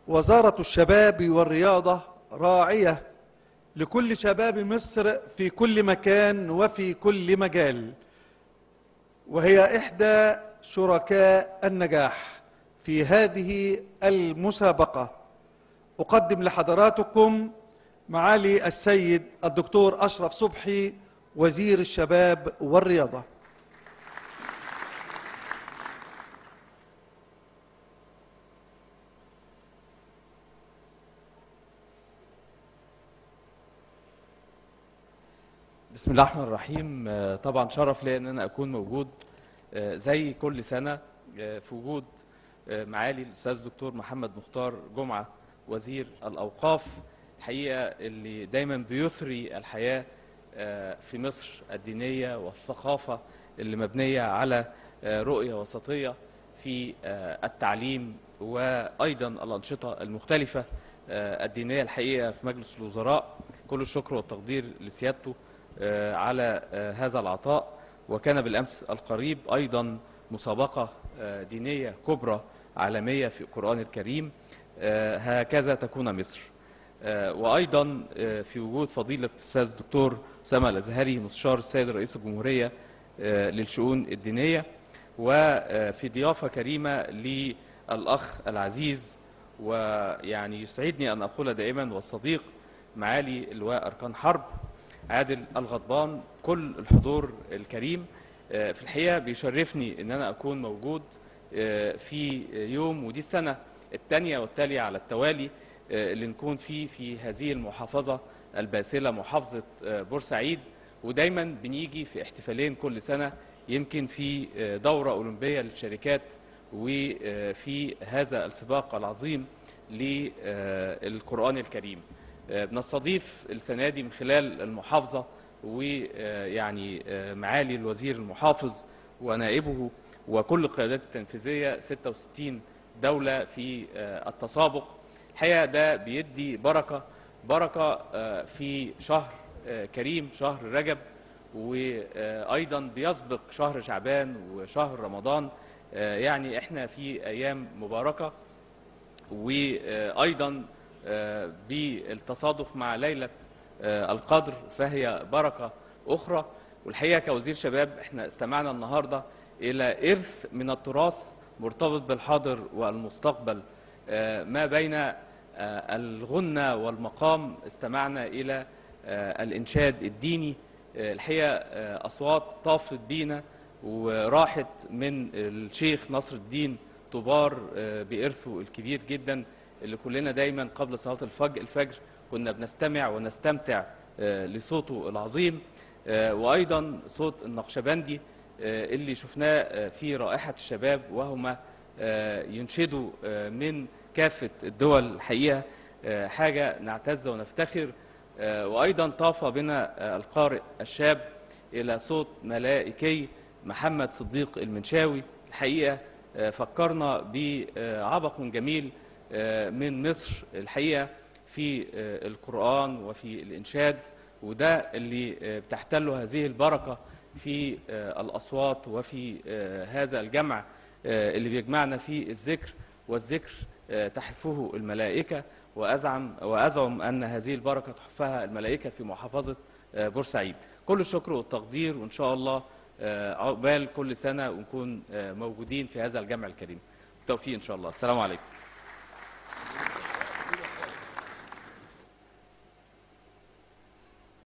وزارة الشباب والرياضة راعية لكل شباب مصر في كل مكان وفي كل مجال وهي إحدى شركاء النجاح في هذه المسابقة أقدم لحضراتكم معالي السيد الدكتور أشرف صبحي وزير الشباب والرياضة بسم الله الرحمن الرحيم آه، طبعا شرف لي ان انا اكون موجود آه، زي كل سنه آه، في وجود آه، معالي الاستاذ دكتور محمد مختار جمعه وزير الاوقاف الحقيقه اللي دايما بيثري الحياه آه، في مصر الدينيه والثقافه اللي مبنيه على آه، رؤيه وسطيه في آه، التعليم وايضا الانشطه المختلفه آه، الدينيه الحقيقه في مجلس الوزراء كل الشكر والتقدير لسيادته آه، على آه، هذا العطاء وكان بالامس القريب ايضا مسابقه آه، دينيه كبرى عالميه في القران الكريم آه، هكذا تكون مصر آه، وايضا آه، في وجود فضيله الاستاذ الدكتور اسامه الازهري مستشار السيد رئيس الجمهوريه آه، للشؤون الدينيه وفي ضيافه كريمه للاخ العزيز ويعني يسعدني ان اقول دائما والصديق معالي اللواء اركان حرب عادل الغضبان كل الحضور الكريم آه، في الحقيقه بيشرفني ان انا اكون موجود آه، في يوم ودي السنه الثانيه والتاليه على التوالي آه، اللي نكون فيه في هذه المحافظه الباسله محافظه آه، بورسعيد ودايما بنيجي في احتفالين كل سنه يمكن في آه، دوره اولمبيه للشركات وفي هذا السباق العظيم للقران الكريم آه، بنستضيف السنه دي من خلال المحافظه ويعني معالي الوزير المحافظ ونائبه وكل القيادات التنفيذيه 66 دوله في آه، التسابق الحقيقه ده بيدي بركه بركه آه، في شهر آه، كريم شهر رجب وايضا بيسبق شهر شعبان وشهر رمضان آه، يعني احنا في ايام مباركه وايضا آه، بالتصادف مع ليله آه، القدر فهي بركه اخرى والحقيقه كوزير شباب احنا استمعنا النهارده الى ارث من التراث مرتبط بالحاضر والمستقبل آه، ما بين آه، الغنى والمقام استمعنا الى آه، الانشاد الديني آه، الحقيقه آه، اصوات طافت بينا وراحت من الشيخ نصر الدين طبار آه، بإرثه الكبير جدا اللي كلنا دايما قبل صلاة الفجر الفجر كنا بنستمع ونستمتع آه، لصوته العظيم آه، وأيضا صوت النقشبندي آه، اللي شفناه آه، في رائحة الشباب وهما آه، ينشدوا آه، من كافة الدول الحقيقة آه، حاجة نعتز ونفتخر آه، وأيضا طاف بنا آه، القارئ الشاب إلى صوت ملائكي محمد صديق المنشاوي الحقيقة آه، فكرنا بعبق جميل آه، من مصر الحقيقة في آه، القرآن وفي الإنشاد وده اللي آه، بتحتله هذه البركة في آه، الأصوات وفي آه، هذا الجمع آه، اللي بيجمعنا في الذكر والذكر آه، تحفه الملائكة وأزعم وأزعم أن هذه البركة تحفها الملائكة في محافظة آه، بورسعيد كل الشكر والتقدير وإن شاء الله آه، عقبال كل سنة ونكون آه، موجودين في هذا الجمع الكريم بالتوفيق إن شاء الله السلام عليكم